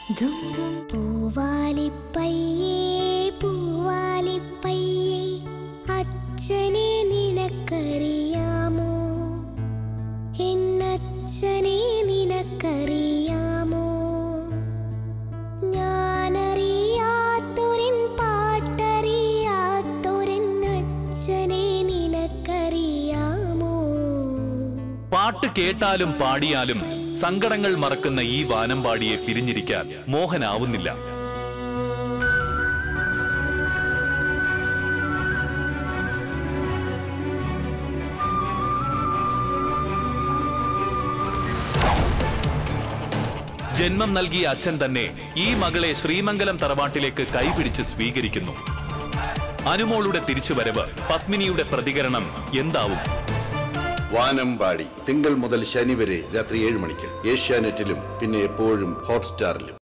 പൂവാലിപ്പയ്യേ പൂവാലിപ്പയ്യേ അച്ഛനെ നിനക്കറിയാമോ എന്നച്ഛനെ നിനക്കറിയാമോ ഞാനറിയാത്തൊരൻ പാട്ടറിയാത്തൊരൻ അച്ഛനെ നിനക്കറിയാമോ പാട്ട് കേട്ടാലും പാടിയാലും സങ്കടങ്ങൾ മറക്കുന്ന ഈ വാനമ്പാടിയെ പിരിഞ്ഞിരിക്കാൻ മോഹനാവുന്നില്ല ജന്മം നൽകിയ അച്ഛൻ തന്നെ ഈ മകളെ ശ്രീമംഗലം തറവാട്ടിലേക്ക് കൈപിടിച്ച് സ്വീകരിക്കുന്നു അനുമോളുടെ തിരിച്ചുവരവ് പത്മിനിയുടെ പ്രതികരണം എന്താവും വാനമ്പാടി തിങ്കൾ മുതൽ ശനി വരെ രാത്രി ഏഴ് മണിക്ക് ഏഷ്യാനെറ്റിലും പിന്നെ എപ്പോഴും ഹോട്ട്സ്റ്റാറിലും